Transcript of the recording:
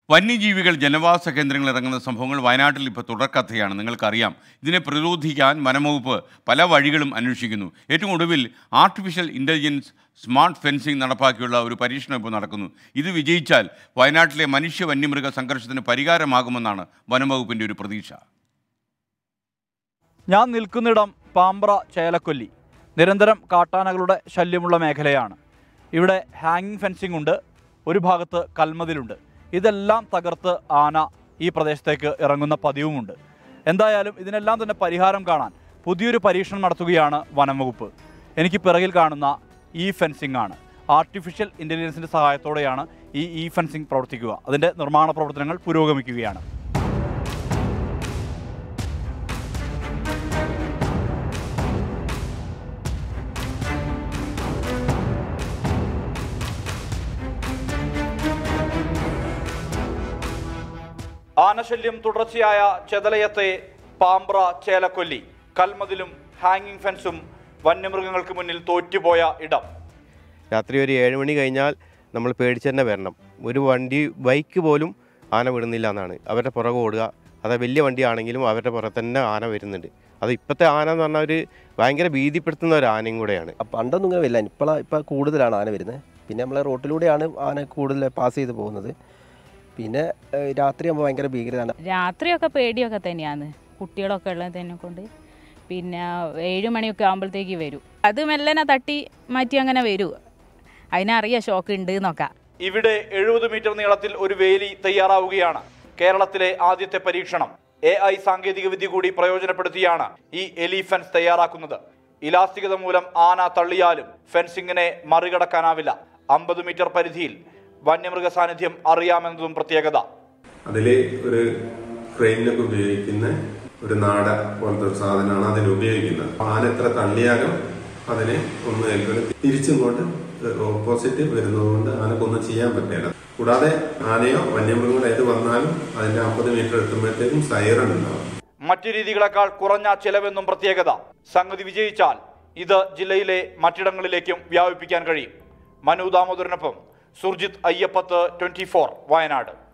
വന്യജീവികൾ ജനവാസ കേന്ദ്രങ്ങളിൽ ഇറങ്ങുന്ന സംഭവങ്ങൾ വയനാട്ടിൽ ഇപ്പോൾ തുടർക്കഥയാണ് നിങ്ങൾക്കറിയാം ഇതിനെ പ്രതിരോധിക്കാൻ വനംവകുപ്പ് പല വഴികളും അന്വേഷിക്കുന്നു ഏറ്റവും ഒടുവിൽ ആർട്ടിഫിഷ്യൽ ഇൻ്റലിജൻസ് സ്മാർട്ട് ഫെൻസിംഗ് നടപ്പാക്കിയുള്ള ഒരു പരീക്ഷണം ഇപ്പോൾ നടക്കുന്നു ഇത് വിജയിച്ചാൽ വയനാട്ടിലെ മനുഷ്യ വന്യമൃഗ സംഘർഷത്തിന് പരിഹാരമാകുമെന്നാണ് വനംവകുപ്പിൻ്റെ ഒരു പ്രതീക്ഷ ഞാൻ നിൽക്കുന്നിടം പാമ്പ്ര ചേലക്കൊല്ലി നിരന്തരം കാട്ടാനകളുടെ ശല്യമുള്ള മേഖലയാണ് ഇവിടെ ഹാങ്ങിങ് ഫെൻസിംഗ് ഉണ്ട് ഒരു ഭാഗത്ത് കൽമതിലുണ്ട് ഇതെല്ലാം തകർത്ത് ആന ഈ പ്രദേശത്തേക്ക് ഇറങ്ങുന്ന പതിവുമുണ്ട് എന്തായാലും ഇതിനെല്ലാം തന്നെ പരിഹാരം കാണാൻ പുതിയൊരു പരീക്ഷണം നടത്തുകയാണ് വനം വകുപ്പ് എനിക്ക് പിറകിൽ കാണുന്ന ഇ ഫെൻസിംഗ് ആണ് ആർട്ടിഫിഷ്യൽ ഇൻ്റലിജൻസിൻ്റെ സഹായത്തോടെയാണ് ഈ ഇ ഫെൻസിംഗ് പ്രവർത്തിക്കുക അതിൻ്റെ നിർമ്മാണ പ്രവർത്തനങ്ങൾ പുരോഗമിക്കുകയാണ് ആനശല്യം തുടർച്ചയായ ചെതലയത്തെ പാമ്പ്ര ചേലക്കൊല്ലി കൽമതിലും ഹാങ്ങിങ് ഫെൻസും വന്യമൃഗങ്ങൾക്ക് മുന്നിൽ തോറ്റുപോയ ഇടം രാത്രി ഒരു ഏഴ് മണി കഴിഞ്ഞാൽ നമ്മൾ പേടിച്ച് തന്നെ വരണം ഒരു വണ്ടി ബൈക്ക് പോലും ആന വിടുന്നില്ല എന്നാണ് അവരുടെ പുറകെ ഓടുക അത് വലിയ വണ്ടിയാണെങ്കിലും അവരുടെ പുറത്ത് തന്നെ ആന വരുന്നുണ്ട് അത് ഇപ്പോഴത്തെ ആന എന്ന് പറഞ്ഞാൽ ഒരു ഭയങ്കര ഭീതിപ്പെടുത്തുന്ന ഒരു ആനയും കൂടെയാണ് അ- പണ്ടൊന്നും ഇങ്ങനെ വരില്ല ഇപ്പോൾ ഇപ്പോൾ കൂടുതലാണ് ആന വരുന്നത് പിന്നെ നമ്മളെ റോട്ടിലൂടെയാണ് ആന കൂടുതൽ പാസ് ചെയ്ത് പോകുന്നത് പിന്നെ ഏഹ്, രാത്രിയാകുമ്പോൾ ഭയങ്കര ഭീകരതാണ് രാത്രിയൊക്കെ പേടിയൊക്കെ തന്നെയാണ് കുട്ടികളൊക്കെ ഉള്ളത് തന്നെ കൊണ്ട് പിന്നെ ഏഴ് മണിയൊക്കെ ആകുമ്പോഴത്തേക്ക് വരും അത് മെല്ലനെ തട്ടി മാറ്റി അങ്ങനെ വരൂ അതിനറിയാം ഷോക്ക് ഉണ്ട് എന്നൊക്കെ ഇവിടെ എഴുപത് മീറ്റർ നീളത്തിൽ ഒരു വേലി തയ്യാറാവുകയാണ് കേരളത്തിലെ ആദ്യത്തെ പരീക്ഷണം എ ഐ സാങ്കേതിക വിദ്യ കൂടി പ്രയോജനപ്പെടുത്തിയാണ് ഈ എലി ഫെൻസ് തയ്യാറാക്കുന്നത് ഇലാസ്തികത മൂലം ആന തള്ളിയാലും ഫെൻസിങ്ങിനെ മറികടക്കാനാവില്ല അമ്പത് മീറ്റർ പരിധിയിൽ വന്യമൃഗ സാന്നിധ്യം അറിയാമെന്നതും പ്രത്യേകത അതിൽ ഒരു ട്രെയിനിലൊക്കെ ഉപയോഗിക്കുന്ന ഒരു നാട പോലത്തെ ഒരു സാധനമാണ് അതിന് ഉപയോഗിക്കുന്നത് ആന എത്ര തള്ളിയാലും അതിനെ ഒന്നും ഏൽക്കില്ല തിരിച്ചിങ്ങോട്ട് ഓപ്പോസിറ്റ് വരുന്നതുകൊണ്ട് ആനക്കൊന്നും ചെയ്യാൻ പറ്റില്ല കൂടാതെ ആനയോ വന്യമൃഗങ്ങളോ ഏത് വന്നാലും അതിന്റെ അമ്പത് മീറ്റർ എത്തുമ്പോഴത്തേക്കും സൈറൺ ഉണ്ടാവും മറ്റു രീതികളെക്കാൾ കുറഞ്ഞ ചെലവെന്നും പ്രത്യേകത സംഗതി വിജയിച്ചാൽ ഇത് ജില്ലയിലെ മറ്റിടങ്ങളിലേക്കും വ്യാപിപ്പിക്കാൻ കഴിയും മനു ദാമോദരനൊപ്പം സുർജിത് അയ്യപ്പത്ത് ട്വന്റി വയനാട്